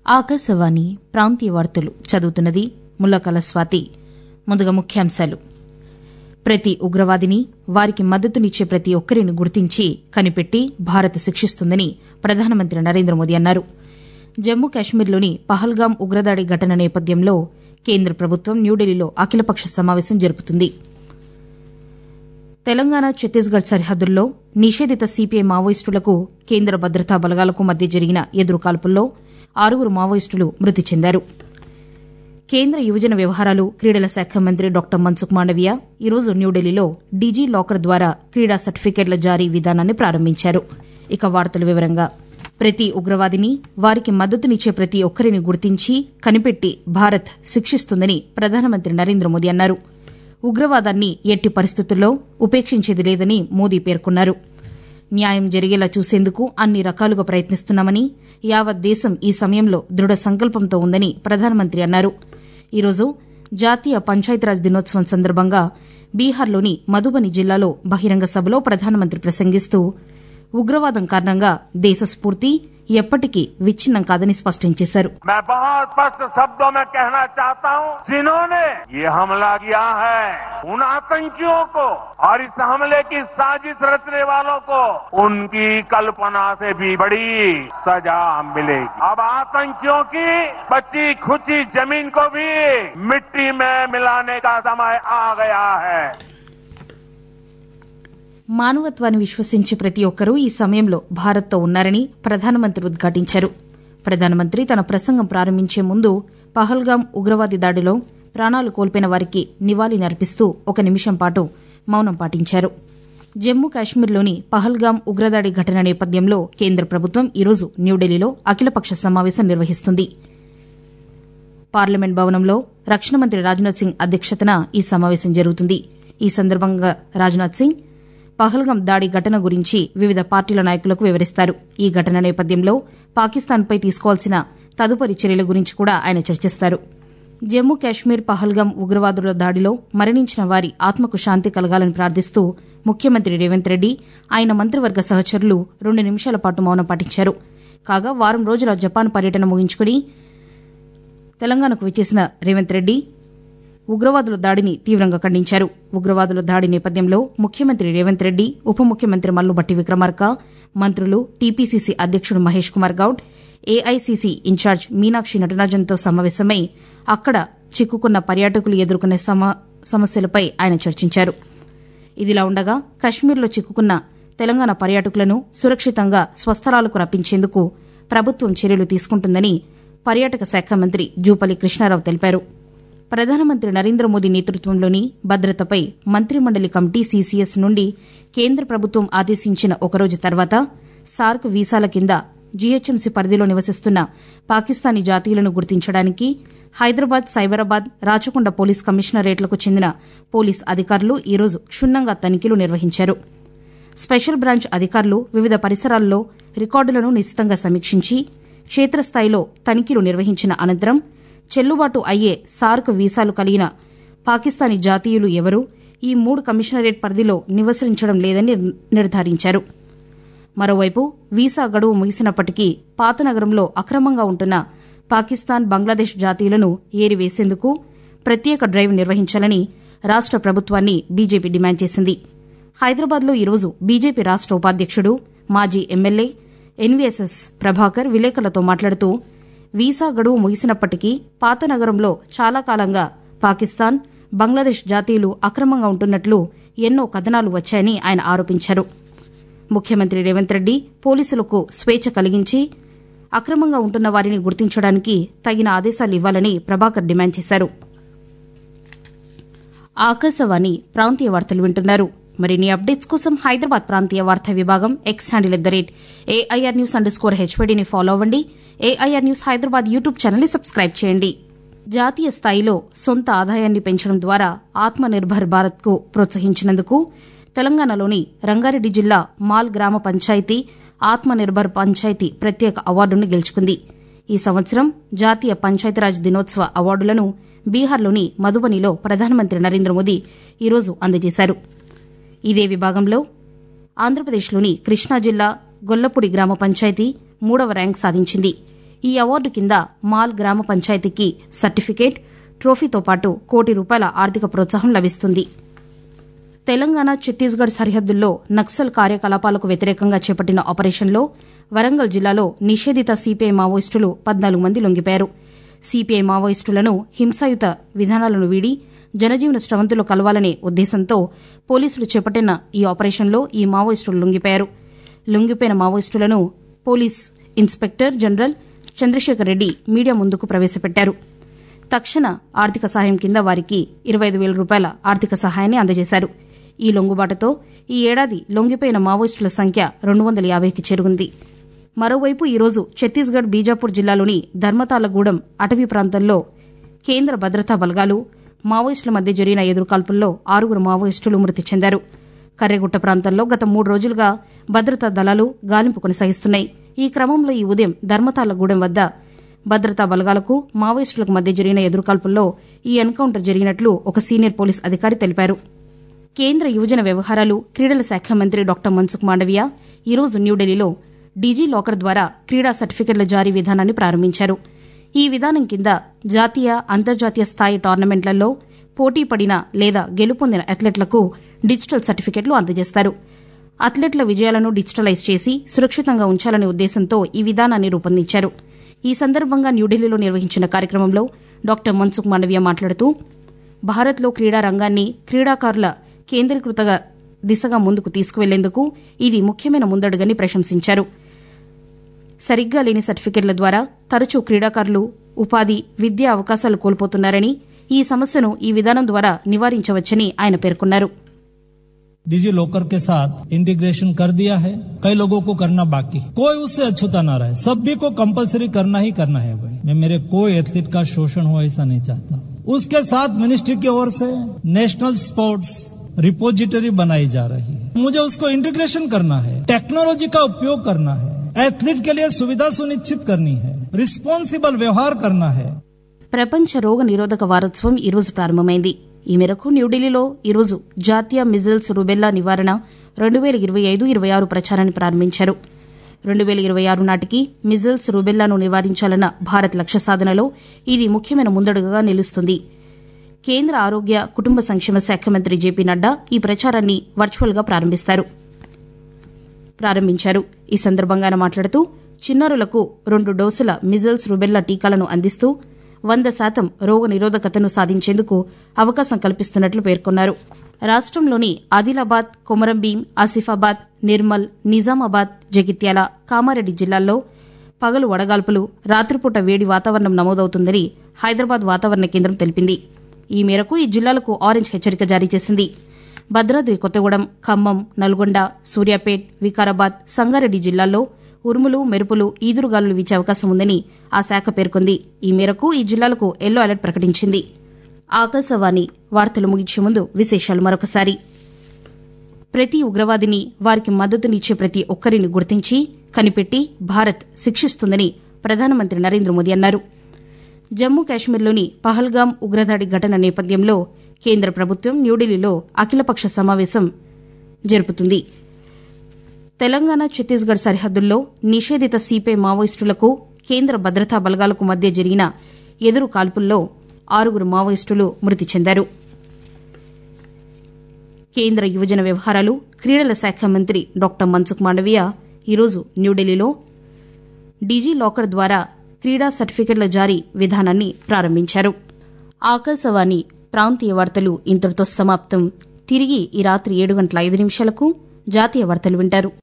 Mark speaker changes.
Speaker 1: ఆకాశవాణి ప్రాంతీయ వార్తలు చదువుతున్నది ముల్లకల స్వాతి ముందుగా ముఖ్యాంశాలు ప్రతి ఉగ్రవాదిని వారికి మద్దతునిచ్చే ప్రతి ఒక్కరిని గుర్తించి కనిపెట్టి భారత్ శిక్షిస్తుందని ప్రధానమంత్రి నరేంద్ర మోదీ అన్నారు జమ్మూ కాశ్మీర్లోని పహల్గాం ఉగ్రదాడి ఘటన నేపథ్యంలో కేంద్ర ప్రభుత్వం న్యూఢిల్లీలో అఖిలపక్ష సమావేశం జరుపుతుంది తెలంగాణ ఛత్తీస్గఢ్ సరిహద్దుల్లో నిషేధిత సీపీఐ మావోయిస్టులకు కేంద్ర భద్రతా బలగాలకు మధ్య జరిగిన ఎదురుకాల్పుల్లో ఆరుగురు మావోయిస్టులు మృతి చెందారు కేంద్ర యువజన వ్యవహారాలు క్రీడల శాఖ మంత్రి డాక్టర్ మన్సుఖ్ మాండవియా ఈరోజు న్యూఢిల్లీలో డిజీ లాకర్ ద్వారా క్రీడా సర్టిఫికెట్ల జారీ విధానాన్ని ప్రారంభించారు ఇక వార్తల వివరంగా ప్రతి ఉగ్రవాదిని వారికి మద్దతునిచ్చే ప్రతి ఒక్కరిని గుర్తించి కనిపెట్టి భారత్ శిక్షిస్తుందని ప్రధానమంత్రి నరేంద్ర మోదీ అన్నారు ఉగ్రవాదాన్ని ఎట్టి పరిస్థితుల్లో ఉపేక్షించేది లేదని మోదీ పేర్కొన్నారు న్యాయం జరిగేలా చూసేందుకు అన్ని రకాలుగా ప్రయత్నిస్తున్నామని యావత్ దేశం ఈ సమయంలో దృఢ సంకల్పంతో ఉందని ప్రధానమంత్రి అన్నారు ఈరోజు జాతీయ పంచాయతీరాజ్ దినోత్సవం సందర్భంగా బీహార్లోని మధుబని జిల్లాలో బహిరంగ సభలో ప్రధానమంత్రి ప్రసంగిస్తూ ఉగ్రవాదం కారణంగా దేశ స్ఫూర్తి ఎప్పటికీ విచ్ఛిన్నం కాదని స్పష్టం చేశారు
Speaker 2: मैं बहुत स्पष्ट शब्दों में कहना चाहता हूं जिन्होंने ये हमला किया है उन आतंकियों को और इस हमले की साजिश रचने वालों को उनकी कल्पना से भी बड़ी सजा मिलेगी अब आतंकियों की बची खुची जमीन को भी मिट्टी में मिलाने का समय आ गया है
Speaker 1: మానవత్వాన్ని విశ్వసించే ప్రతి ఒక్కరూ ఈ సమయంలో భారత్తో ఉన్నారని ప్రధానమంత్రి ఉద్ఘాటించారు ప్రధానమంత్రి తన ప్రసంగం ప్రారంభించే ముందు పహల్గాం ఉగ్రవాది దాడిలో ప్రాణాలు కోల్పోయిన వారికి నివాళినర్పిస్తూ ఒక నిమిషం పాటు మౌనం పాటించారు జమ్మూ కాశ్మీర్లోని పహల్గాం ఉగ్రదాడి ఘటన నేపథ్యంలో కేంద్ర ప్రభుత్వం ఈరోజు న్యూఢిల్లీలో అఖిలపక్ష సమావేశం నిర్వహిస్తుంది పార్లమెంట్ భవనంలో రక్షణ మంత్రి రాజ్నాథ్ సింగ్ అధ్యక్షతన ఈ సమావేశం జరుగుతుంది ఈ సందర్భంగా రాజ్నాథ్ సింగ్ పహల్గాం దాడి ఘటన గురించి వివిధ పార్టీల నాయకులకు వివరిస్తారు ఈ ఘటన నేపథ్యంలో పాకిస్తాన్పై తీసుకోవాల్సిన తదుపరి చర్యల గురించి కూడా ఆయన చర్చిస్తారు జమ్మూ కాశ్మీర్ పహల్గాం ఉగ్రవాదుల దాడిలో మరణించిన వారి ఆత్మకు శాంతి కలగాలని ప్రార్థిస్తూ ముఖ్యమంత్రి రేవంత్ రెడ్డి ఆయన మంత్రివర్గ సహచరులు రెండు నిమిషాల పాటు మౌనం పాటించారు కాగా వారం రోజుల జపాన్ పర్యటన ముగించుకుని తెలంగాణకు విచ్చేసిన రేవంత్ రెడ్డి ఉగ్రవాదుల దాడిని తీవ్రంగా ఖండించారు ఉగ్రవాదుల దాడి నేపథ్యంలో ముఖ్యమంత్రి రేవంత్ రెడ్డి ఉప ముఖ్యమంత్రి మల్లుబట్టి విక్రమార్క మంత్రులు టీపీసీసీ అధ్యక్షుడు మహేష్ కుమార్ గౌడ్ ఏఐసీసీ ఇన్ఛార్జ్ మీనాక్షి నటరాజన్తో సమావేశమై అక్కడ చిక్కుకున్న పర్యాటకులు ఎదుర్కొన్న సమస్యలపై ఆయన చర్చించారు ఇదిలా ఉండగా కశ్మీర్లో చిక్కుకున్న తెలంగాణ పర్యాటకులను సురక్షితంగా స్వస్థలాలకు రప్పించేందుకు ప్రభుత్వం చర్యలు తీసుకుంటుందని పర్యాటక శాఖ మంత్రి జూపల్లి కృష్ణారావు తెలిపారు ప్రధానమంత్రి నరేంద్ర మోదీ నేతృత్వంలోని భద్రతపై మంత్రిమండలి కమిటీ సీసీఎస్ నుండి కేంద్ర ప్రభుత్వం ఆదేశించిన ఒకరోజు తర్వాత సార్క్ వీసాల కింద జీహెచ్ఎంసీ పరిధిలో నివసిస్తున్న పాకిస్తానీ జాతీయులను గుర్తించడానికి హైదరాబాద్ సైబరాబాద్ రాచకొండ పోలీస్ కమిషనరేట్లకు చెందిన పోలీస్ అధికారులు ఈరోజు క్షుణ్ణంగా తనిఖీలు నిర్వహించారు స్పెషల్ బ్రాంచ్ అధికారులు వివిధ పరిసరాల్లో రికార్డులను నిశితంగా సమీక్షించి క్షేత్రస్థాయిలో తనిఖీలు నిర్వహించిన అనంతరం చెల్లుబాటు అయ్యే సార్క్ వీసాలు కలిగిన పాకిస్తానీ జాతీయులు ఎవరూ ఈ మూడు కమిషనరేట్ పరిధిలో నివసించడం లేదని నిర్ధారించారు మరోవైపు వీసా గడువు ముగిసినప్పటికీ పాత నగరంలో అక్రమంగా ఉంటున్న పాకిస్తాన్ బంగ్లాదేశ్ జాతీయులను ఏరివేసేందుకు ప్రత్యేక డ్రైవ్ నిర్వహించాలని రాష్ట ప్రభుత్వాన్ని బీజేపీ డిమాండ్ చేసింది హైదరాబాద్లో ఈరోజు బీజేపీ రాష్ట ఉపాధ్యక్షుడు మాజీ ఎమ్మెల్యే ఎన్వీఎస్ఎస్ ప్రభాకర్ విలేకరులతో మాట్లాడుతూ వీసా గడువు ముగిసినప్పటికీ పాత నగరంలో చాలా కాలంగా పాకిస్తాన్ బంగ్లాదేశ్ జాతీయులు అక్రమంగా ఉంటున్నట్లు ఎన్నో కథనాలు వచ్చాయని ఆయన ఆరోపించారు ముఖ్యమంత్రి రేవంత్ రెడ్డి పోలీసులకు స్వేచ్ఛ కలిగించి అక్రమంగా ఉంటున్న వారిని గుర్తించడానికి తగిన ఆదేశాలు ఇవ్వాలని ప్రభాకర్ డిమాండ్ చేశారు ఆకాశవాణి ప్రాంతీయ వార్తలు వింటున్నారు మరిన్ని అప్డేట్స్ కోసం హైదరాబాద్ ప్రాంతీయ వార్తా విభాగం X handle at the rate AIR news underscore హెచ్వైడీని ఫాలో అవ్వండి ఏఐఆర్ న్యూస్ హైదరాబాద్ యూట్యూబ్ ఛానల్ని సబ్స్క్రైబ్ చేయండి జాతీయ స్థాయిలో సొంత ఆదాయాన్ని పెంచడం ద్వారా ఆత్మ నిర్భర్ భారత్కు ప్రోత్సహించినందుకు తెలంగాణలోని రంగారెడ్డి జిల్లా మాల్ గ్రామ పంచాయతీ ఆత్మ నిర్భర్ పంచాయతీ ప్రత్యేక అవార్డును గెలుచుకుంది ఈ సంవత్సరం జాతీయ పంచాయతీరాజ్ దినోత్సవ అవార్డులను బీహార్లోని మధుబనిలో ప్రధానమంత్రి నరేంద్ర మోదీ ఈరోజు అందజేశారు ఇదే విభాగంలో ఆంధ్రప్రదేశ్లోని కృష్ణా జిల్లా గొల్లపూడి గ్రామ పంచాయతీ మూడవ ర్యాంక్ సాధించింది ఈ అవార్డు కింద మాల్ గ్రామ పంచాయతీకి సర్టిఫికేట్ ట్రోఫీతో పాటు కోటి రూపాయల ఆర్థిక ప్రోత్సాహం లభిస్తుంది తెలంగాణ ఛత్తీస్గఢ్ సరిహద్దుల్లో నక్సల్ కార్యకలాపాలకు వ్యతిరేకంగా చేపట్టిన ఆపరేషన్లో వరంగల్ జిల్లాలో నిషేధిత సిపిఐ మావోయిస్టులు పద్నాలుగు మంది లొంగిపోయారు సిపిఐ మావోయిస్టులను హింసాయుత విధానాలను వీడి జనజీవన స్రవంతిలో కలవాలనే ఉద్దేశంతో పోలీసులు చేపట్టిన ఈ ఆపరేషన్లో ఈ మావోయిస్టులు లొంగిపోయారు లొంగిపోయిన మావోయిస్టులను police inspector general Chandrashekar Reddy media ముందుకు ప్రవేశపెట్టారు తక్షణ ఆర్థిక సహాయం కింద వారికి ఇరవై ఐదు వేల రూపాయల ఆర్థిక సహాయాన్ని అందజేశారు ఈ లొంగుబాటుతో ఈ ఏడాది లొంగిపోయిన మావోయిస్టుల సంఖ్య రెండు వందల యాభైకి చేరుకుంది మరోవైపు ఈరోజు ఛత్తీస్గఢ్ బీజాపూర్ జిల్లాలోని ధర్మతాలగూడెం అటవీ ప్రాంతంలో కేంద్ర భద్రతా బలగాలు మావోయిస్టుల మధ్య జరిగిన ఎదురుకాల్పుల్లో ఆరుగురు మావోయిస్టులు మృతి చెందారు కర్రెగుట్ట ప్రాంతంలో గత మూడు రోజులుగా భద్రతా దళాలు గాలింపు కొనసాగిస్తున్నాయి ఈ క్రమంలో ఈ ఉదయం ధర్మతాలగూడెం వద్ద భద్రతా బలగాలకు మావోయిస్టులకు మధ్య జరిగిన ఎదురుకాల్పుల్లో ఈ ఎన్కౌంటర్ జరిగినట్లు ఒక సీనియర్ పోలీస్ అధికారి తెలిపారు కేంద్ర యువజన వ్యవహారాలు క్రీడల శాఖ మంత్రి డాక్టర్ మన్సుఖ్ మాండవియా ఈరోజు న్యూఢిల్లీలో డీజీ లాకర్ ద్వారా క్రీడా సర్టిఫికెట్ల జారీ విధానాన్ని ప్రారంభించారు ఈ విధానం కింద జాతీయ అంతర్జాతీయ స్థాయి టోర్నమెంట్లలో పోటీ పడిన లేదా గెలుపొందిన అథ్లెట్లకు డిజిటల్ సర్టిఫికెట్లు అందజేస్తారు అథ్లెట్ల విజయాలను డిజిటలైజ్ చేసి సురక్షితంగా ఉంచాలనే ఉద్దేశంతో ఈ విధానాన్ని రూపొందించారు ఈ సందర్భంగా న్యూఢిల్లీలో నిర్వహించిన కార్యక్రమంలో డాక్టర్ మన్సుఖ్ మాండవియా మాట్లాడుతూ భారత్లో క్రీడా రంగాన్ని క్రీడాకారుల కేంద్రీకృత దిశగా ముందుకు తీసుకువెళ్లేందుకు ఇది ముఖ్యమైన ముందడుగని ప్రశంసించారు సరిగ్గా లేని సర్టిఫికెట్ల ద్వారా తరచూ క్రీడాకారులు ఉపాధి విద్యా అవకాశాలు కోల్పోతున్నారని ఈ సమస్యను ఈ విధానం ద్వారా నివారించవచ్చని ఆయన పేర్కొన్నారు
Speaker 3: डिजी लॉकर के साथ इंटीग्रेशन कर दिया है कई लोगों को करना बाकी कोई उससे अछूता ना रहे सभी को कंपलसरी करना ही करना है भाई मैं मेरे कोई एथलीट का शोषण हो ऐसा नहीं चाहता उसके साथ मिनिस्ट्री की ओर से नेशनल स्पोर्ट्स रिपोजिटरी बनाई जा रही है मुझे उसको इंटीग्रेशन करना है टेक्नोलॉजी का उपयोग करना है एथलीट के लिए सुविधा सुनिश्चित करनी है रिस्पॉन्सिबल व्यवहार करना है
Speaker 1: ప్రపంచ రోగ నిరోధక వారోత్సవం ఈరోజు ప్రారంభమైంది ఈ మేరకు న్యూఢిల్లీలో ఈరోజు జాతీయ మిజిల్స్ రుబెల్లా నివారణ రెండు వేల ఇరవై ఐదు ఇరవై ఆరు ప్రచారాన్ని ప్రారంభించారు రెండు వేల ఇరవై ఆరు నాటికి మిజిల్స్ రుబెల్లాను నివారించాలన్న భారత్ లక్ష్య సాధనలో ఇది ముఖ్యమైన ముందడుగుగా నిలుస్తుంది కేంద్ర ఆరోగ్య కుటుంబ సంక్షేమ శాఖ మంత్రి జేపీ నడ్డా ఈ ప్రచారాన్ని వర్చువల్గా ప్రారంభిస్తారు ప్రారంభించారు ఈ సందర్భంగా ఆయన మాట్లాడుతూ చిన్నారులకు రెండు డోసుల మిజిల్స్ రుబెల్లా టీకాలను అందిస్తూ వంద శాతం రోగ నిరోధకతను సాధించేందుకు అవకాశం కల్పిస్తున్నట్లు పేర్కొన్నారు రాష్టంలోని ఆదిలాబాద్ కొమరంభీం ఆసిఫాబాద్ నిర్మల్ నిజామాబాద్ జగిత్యాల కామారెడ్డి జిల్లాల్లో పగలు వడగాల్పులు రాత్రిపూట వేడి వాతావరణం నమోదవుతుందని హైదరాబాద్ వాతావరణ కేంద్రం తెలిపింది ఈ మేరకు ఈ జిల్లాలకు ఆరెంజ్ హెచ్చరిక జారీ చేసింది భద్రాద్రి కొత్తగూడెం ఖమ్మం నల్గొండ సూర్యాపేట్ వికారాబాద్ సంగారెడ్డి జిల్లాల్లో ఉరుములు మెరుపులు ఈదురుగాలులు వీచే అవకాశం ఉందని ఆ శాఖ పేర్కొంది ఈ మేరకు ఈ జిల్లాలకు ఎల్లో అలర్ట్ ప్రకటించింది ఆకాశవాణి వార్తలు ముగించే ముందు విశేషాలు మరొకసారి ప్రతి ఉగ్రవాదిని వారికి మద్దతునిచ్చే ప్రతి ఒక్కరిని గుర్తించి కనిపెట్టి భారత్ శిక్షిస్తుందని ప్రధానమంత్రి నరేంద్ర మోదీ అన్నారు జమ్మూ కాశ్మీర్లోని పహల్గాం ఉగ్రదాడి ఘటన నేపథ్యంలో కేంద్ర ప్రభుత్వం న్యూఢిల్లీలో అఖిలపక్ష సమావేశం జరుపుతుంది తెలంగాణ ఛత్తీస్గఢ్ సరిహద్దుల్లో నిషేధిత సీపే మావోయిస్టులకు కేంద్ర భద్రతా బలగాలకు మధ్య జరిగిన ఎదురు కాల్పుల్లో ఆరుగురు మావోయిస్టులు మృతి చెందారు కేంద్ర యువజన వ్యవహారాలు క్రీడల శాఖ మంత్రి డాక్టర్ మన్సుఖ్ మాండవియా ఈరోజు న్యూఢిల్లీలో డిజీ లాకర్ ద్వారా క్రీడా సర్టిఫికెట్ల జారీ విధానాన్ని ప్రారంభించారు ఆకాశవాణి ప్రాంతీయ వార్తలు ఇంతటితో సమాప్తం తిరిగి ఈ రాత్రి ఏడు గంటల ఐదు నిమిషాలకు జాతీయ వార్తలు వింటారు